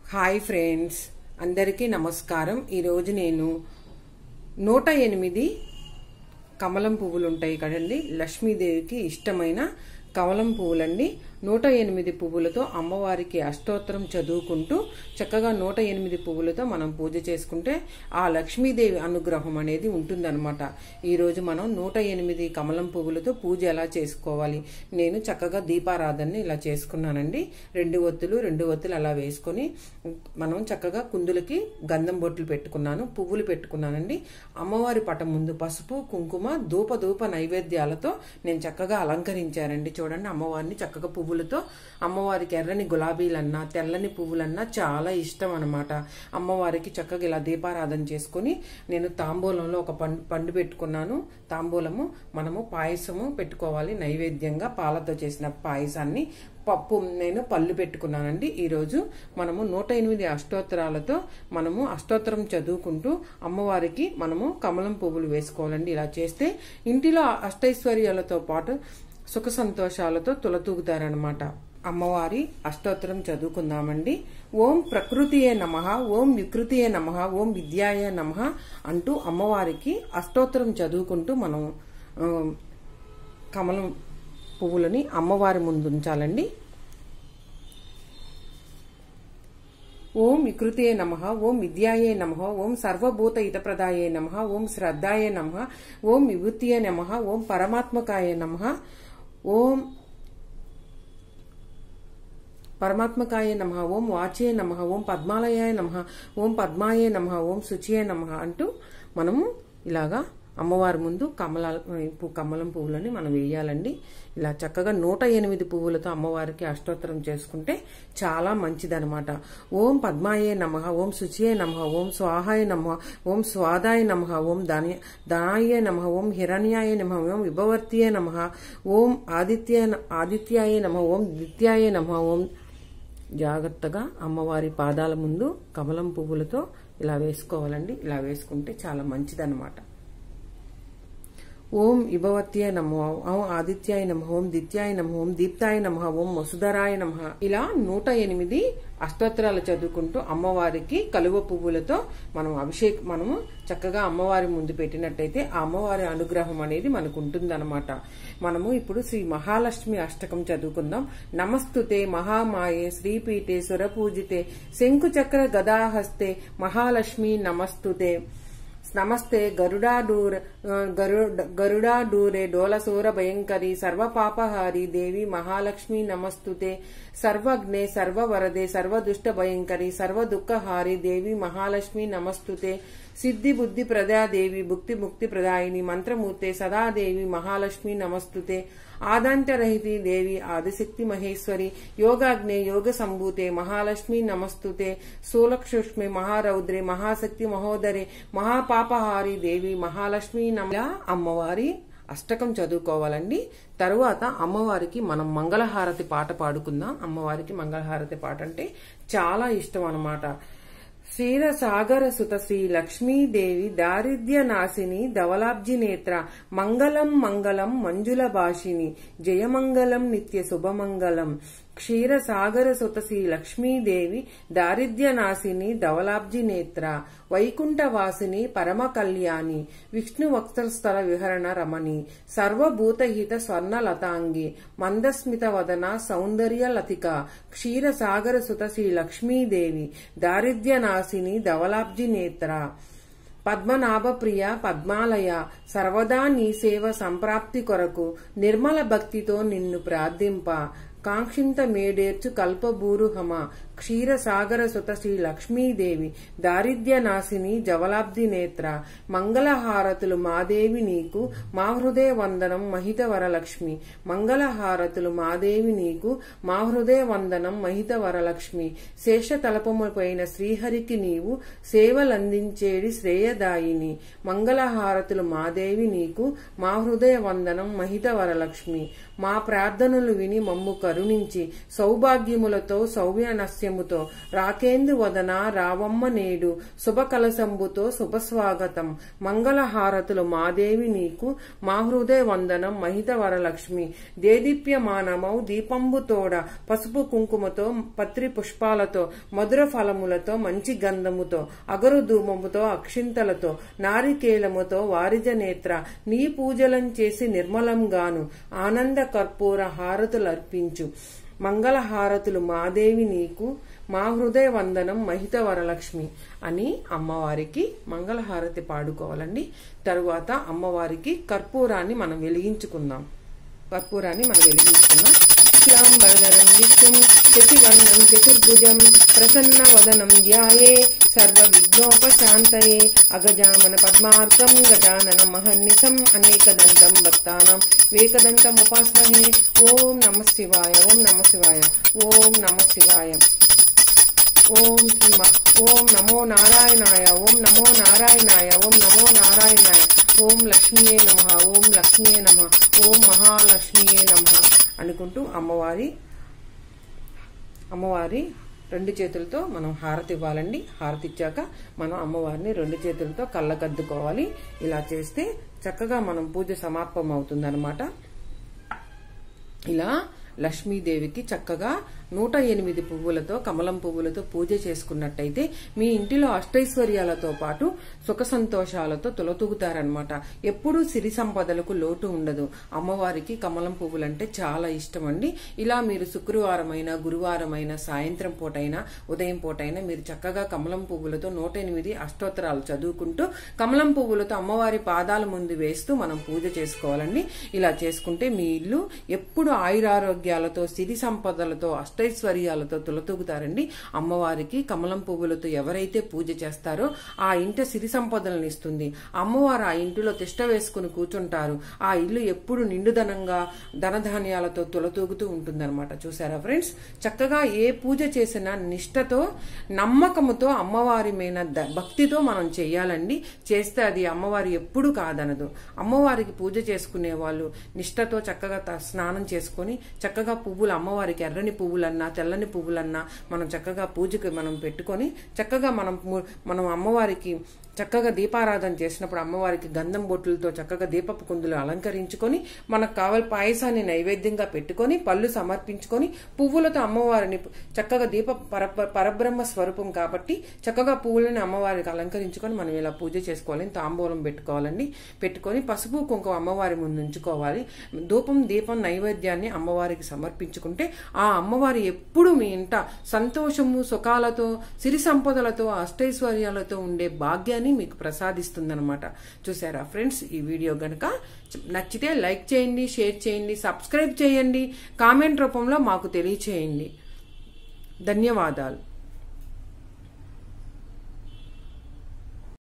hi friends అందరికీ నమస్కారం ఈరోజు నేను నూట ఎనిమిది కమలం పువ్వులు ఉంటాయి కదండి లక్ష్మీదేవికి ఇష్టమైన కమలం పువ్వులండి నూట ఎనిమిది పువ్వులతో అమ్మవారికి అష్టోత్తరం చదువుకుంటూ చక్కగా నూట ఎనిమిది పువ్వులతో మనం పూజ చేసుకుంటే ఆ లక్ష్మీదేవి అనుగ్రహం అనేది ఉంటుందన్నమాట ఈరోజు మనం నూట ఎనిమిది కమలం పువ్వులతో పూజ ఎలా చేసుకోవాలి నేను చక్కగా దీపారాధనని ఇలా చేసుకున్నానండి రెండు ఒత్తులు రెండు ఒత్తులు అలా వేసుకొని మనం చక్కగా కుందులకి గంధం బొట్లు పెట్టుకున్నాను పువ్వులు పెట్టుకున్నానండి అమ్మవారి పటం ముందు పసుపు కుంకుమ ధూప ధూప నైవేద్యాలతో నేను చక్కగా అలంకరించానండి చూడండి అమ్మవారిని చక్కగా పువ్వులతో అమ్మవారికి ఎర్రని గులాబీలన్నా తెల్లని పువ్వులన్నా చాలా ఇష్టం అనమాట అమ్మవారికి చక్కగా ఇలా దీపారాధన చేసుకుని నేను తాంబూలంలో ఒక పండు పండు పెట్టుకున్నాను తాంబూలము మనము పాయసము పెట్టుకోవాలి నైవేద్యంగా పాలతో చేసిన పాయసాన్ని పప్పు నేను పళ్ళు పెట్టుకున్నానండి ఈరోజు మనము నూట ఎనిమిది అష్టోత్తరాలతో మనము అష్టోత్తరం చదువుకుంటూ అమ్మవారికి మనము కమలం పువ్వులు వేసుకోవాలండి ఇలా చేస్తే ఇంటిలో అష్టైశ్వర్యాలతో పాటు సుఖ సంతోషాలతో తులతూగుతారనమాట అమ్మవారి అష్టోత్తరం చదువుకుందామండి ఓం ప్రకృతియే నమ ఓం వికృతియే నమ ఓం విద్యాయ నమ అంటూ అమ్మవారికి అష్టోత్తరం చదువుకుంటూ మనం ఆ, కమలం పువ్వులని అమ్మవారి ముందు ఉంచాలండి ఓం వికృతియే నమ ఓం విద్యాయే నమ ఓం సర్వభూత హితప్రదాయే నమ ఓం శ్రద్ధాయే నమ ఓం విభూతియే నమ ఓం పరమాత్మకాయ నమ ఓం పరమాత్మకాయ నమ ఓం వాచ్యే నమ ఓం పద్మాలయాయ నమ ఓం పద్మాయే నమ ఓం శుచియే నమ అంటూ మనము ఇలాగా అమ్మవారి ముందు కమల పు- కమలం పువ్వులని మనం వేయాలండి ఇలా చక్కగా నూట ఎనిమిది పువ్వులతో అమ్మవారికి అష్టోత్తరం చేసుకుంటే చాలా మంచిదనమాట ఓం పద్మాయే నమ ఓం శుచియే నమ ఓం స్వాహాయ నమ ఓం స్వాదాయ నమ ఓం ధన్య ధనాయ నమ ఓం హిరణ్యాయ నమ ఓం విభవర్తియే నమ ఓం ఆదిత్య ఆదిత్యాయ నమ ఓం ద్విత్యాయ నమ ఓం జాగ్రత్తగా అమ్మవారి పాదాల ముందు కమలం పువ్వులతో ఇలా వేసుకోవాలండి ఇలా వేసుకుంటే చాలా మంచిదన్నమాట ఓం ఇభవత్యాయ నమ ఓం ఆదిత్యాయ నమ ఓం దిత్యాయ నమ ఓం దీప్తాయ నమ ఓం వసుధరాయ నమ ఇలా నూట ఎనిమిది అష్టోత్తరాలు చదువుకుంటూ అమ్మవారికి కలువ పువ్వులతో మనం అభిషేక్ మనము చక్కగా అమ్మవారి ముందు పెట్టినట్టయితే ఆ అమ్మవారి అనుగ్రహం అనేది మనకు ఉంటుందన్నమాట మనము ఇప్పుడు శ్రీ మహాలక్ష్మి అష్టకం చదువుకుందాం నమస్తుతే మహామాయే శ్రీపీఠే సురపూజితే శంకుచక్ర గదాహస్తే మహాలక్ష్మి నమస్తుతే నమస్తే గరుడాడూర్ గరుడ గరుడాడూరే డోలసూర భయంకరి సర్వపాపహారి దేవి మహాలక్ష్మి నమస్తుతే సర్వజ్ఞే సర్వవరదే సర్వదుష్ట భయంకరి సర్వదుఃఖహారి దేవి మహాలక్ష్మి నమస్తుతే సిద్ధి బుద్ధి ప్రదాదేవి భుక్తి ముక్తి ప్రదాయిని మంత్రమూర్తే సదాదేవి మహాలక్ష్మి నమస్తుతే ఆదాంతరహితి దేవి ఆదిశక్తి మహేశ్వరి యోగాగ్నే యోగ సంభూతే మహాలక్ష్మి నమస్తుతే సూలక్షుష్మే మహారౌద్రే మహాశక్తి మహోదరే మహాపాపహారి దేవి మహాలక్ష్మి నమ అమ్మవారి అష్టకం చదువుకోవాలండి తరువాత అమ్మవారికి మనం మంగళహారతి పాట పాడుకుందాం అమ్మవారికి మంగళహారతి పాట అంటే చాలా ఇష్టం అన్నమాట క్షీరసాగర సుత శ్రీ లక్ష్మీదేవి దారిద్ర్య నాశిని ధవలాబ్జి నేత్ర మంగళం మంగళం మంజుల భాషిని జయమంగళం నిత్య శుభమంగళం క్షీరసాగర సుత శ్రీ లక్ష్మీదేవి దారిద్ర్య నాశిని ధవలాబ్జి నేత్ర వైకుంఠవాసిని పరమ కళ్యాణి విష్ణు వక్తస్థల విహరణ రమణి సర్వభూతహిత స్వర్ణలతాంగి మందస్మిత వదన సౌందర్య లతిక క్షీరసాగర సుత శ్రీ లక్ష్మీదేవి దారిద్ర్య నాశిని ధవలాబ్జి నేత్ర పద్మనాభప్రియ పద్మాలయ సర్వదా నీ సేవ సంప్రాప్తి కొరకు నిర్మల భక్తితో నిన్ను ప్రార్థింప కాంక్షింత మేడేర్చు కల్పభూరుహమ క్షీరసాగర సుత శ్రీ లక్ష్మీదేవి దారిద్ర్య నాశిని జవలాబ్ది నేత్ర మంగళహారతులు మాదేవి నీకు మా హృదయ వందనం మహిత వరలక్ష్మి మంగళహారతులు మాదేవి నీకు మా హృదయ వందనం మహిత వరలక్ష్మి శేష తలపముపైన శ్రీహరికి నీవు సేవలందించేడి శ్రేయదాయిని మంగళహారతులు మాదేవి నీకు మా హృదయ వందనం మహిత వరలక్ష్మి మా ప్రార్థనలు విని మమ్ము కరుణించి సౌభాగ్యములతో సౌవ్యనస్యముతో రాకేందు వదన రావమ్మ నేడు శుభ కలశంబుతో శుభస్వాగతం మంగళహారతులు మాదేవి నీకు మా హృదయ వందనం మహిత వరలక్ష్మి దేదీప్యమానమౌ దీపంబు తోడ పసుపు కుంకుమతో పత్రి పుష్పాలతో మధుర ఫలములతో మంచి గంధముతో అగరు ధూమముతో అక్షింతలతో నారికేలముతో వారిజ నేత్ర నీ పూజలం చేసి నిర్మలంగాను ఆనంద కర్పూర హారతులర్పించు మంగళ హారతులు మాదేవి నీకు మా హృదయ వందనం మహిత వరలక్ష్మి అని అమ్మవారికి మంగళహారతి పాడుకోవాలండి తరువాత అమ్మవారికి కర్పూరాన్ని మనం వెలిగించుకుందాం కర్పూరాన్ని మనం వెలిగించుకుందాం శ్యాంబరధరం విష్ణుం శశివర్ణం చతుర్భుజం ప్రసన్న వదనం ధ్యాయే సర్వ విఘ్నోపశాంతయే అగజామన పద్మార్కం గజానన మహర్నిశం అనేకదంతం భక్తానం వేకదంతం ఉపాస్మహే ఓం నమ శివాయ ఓం నమ శివాయ ఓం నమ శివాయ ఓం శ్రీ మ- ఓం నమో నారాయణాయ ఓం నమో నారాయణాయ ఓం నమో నారాయణాయ ఓం లక్ష్మీయే నమ ఓం లక్ష్మీయే నమ ఓం మహాలక్ష్మీయే నమ అనుకుంటూ అమ్మవారి అమ్మవారి రెండు చేతులతో మనం హారతి ఇవ్వాలండి హారతి ఇచ్చాక మనం అమ్మవారిని రెండు చేతులతో కళ్ళకద్దుకోవాలి ఇలా చేస్తే చక్కగా మనం పూజ సమాపం అవుతుందన్నమాట ఇలా లక్ష్మీదేవికి చక్కగా నూట ఎనిమిది పువ్వులతో కమలం పువ్వులతో పూజ చేసుకున్నట్టయితే మీ ఇంటిలో అష్టైశ్వర్యాలతో పాటు సుఖ సంతోషాలతో తులతూగుతారనమాట ఎప్పుడూ సిరి సంపదలకు లోటు ఉండదు అమ్మవారికి కమలం పువ్వులంటే చాలా ఇష్టం అండి ఇలా మీరు శుక్రవారమైనా గురువారమైనా సాయంత్రం పూటైనా ఉదయం పూటైనా మీరు చక్కగా కమలం పువ్వులతో నూట ఎనిమిది అష్టోత్తరాలు చదువుకుంటూ కమలం పువ్వులతో అమ్మవారి పాదాల ముందు వేస్తూ మనం పూజ చేసుకోవాలండి ఇలా చేసుకుంటే మీ ఇల్లు ఎప్పుడు ఆయురారోగ్యాలతో సిరి సంపదలతో అష్టైశ్వర్యాలతో తులతూగుతారండి అమ్మవారికి కమలం పువ్వులతో ఎవరైతే పూజ చేస్తారో ఆ ఇంట సిరి సంపదలను ఇస్తుంది అమ్మవారు ఆ ఇంటిలో తిష్ట వేసుకుని కూర్చుంటారు ఆ ఇల్లు ఎప్పుడు నిండుదనంగా ధనధాన్యాలతో తులతూగుతూ ఉంటుందన్నమాట చూసారా ఫ్రెండ్స్ చక్కగా ఏ పూజ చేసినా నిష్టతో నమ్మకముతో అమ్మవారి మీద ద- భక్తితో మనం చేయాలండి చేస్తే అది అమ్మవారి ఎప్పుడు కాదనదు అమ్మవారికి పూజ చేసుకునే వాళ్ళు నిష్టతో చక్కగా త- స్నానం చేసుకొని చక్కగా పువ్వులు అమ్మవారికి ఎర్రని పువ్వులన్నా తెల్లని పువ్వులన్నా మనం చక్కగా పూజకి మనం పెట్టుకొని చక్కగా మనం ము- మనం అమ్మవారికి చక్కగా దీపారాధన చేసినప్పుడు అమ్మవారికి గంధం బొట్టులతో చక్కగా దీపపు కుందులు అలంకరించుకొని మనకు కావాలి పాయసాన్ని నైవేద్యంగా పెట్టుకొని పళ్ళు సమర్పించుకొని పువ్వులతో అమ్మవారిని చక్కగా దీప పర పరబ్రహ్మ స్వరూపం కాబట్టి చక్కగా పువ్వులను అమ్మవారికి అలంకరించుకొని మనం ఇలా పూజ చేసుకోవాలి తాంబూలం పెట్టుకోవాలండి పెట్టుకొని పసుపు కుంకుమ అమ్మవారి ముందు ఉంచుకోవాలి ధూపం దీపం నైవేద్యాన్ని అమ్మవారికి సమర్పించుకుంటే ఆ అమ్మవారి ఎప్పుడు మీ ఇంట సంతోషము సుఖాలతో సిరి సంపదలతో అష్టైశ్వర్యాలతో ఉండే భాగ్యాన్ని మీకు ప్రసాదిస్తుందన్నమాట చూసారా ఫ్రెండ్స్ ఈ వీడియో గనక నచ్చితే లైక్ చేయండి షేర్ చేయండి సబ్స్క్రైబ్ చేయండి కామెంట్ రూపంలో మాకు తెలియచేయండి ధన్యవాదాలు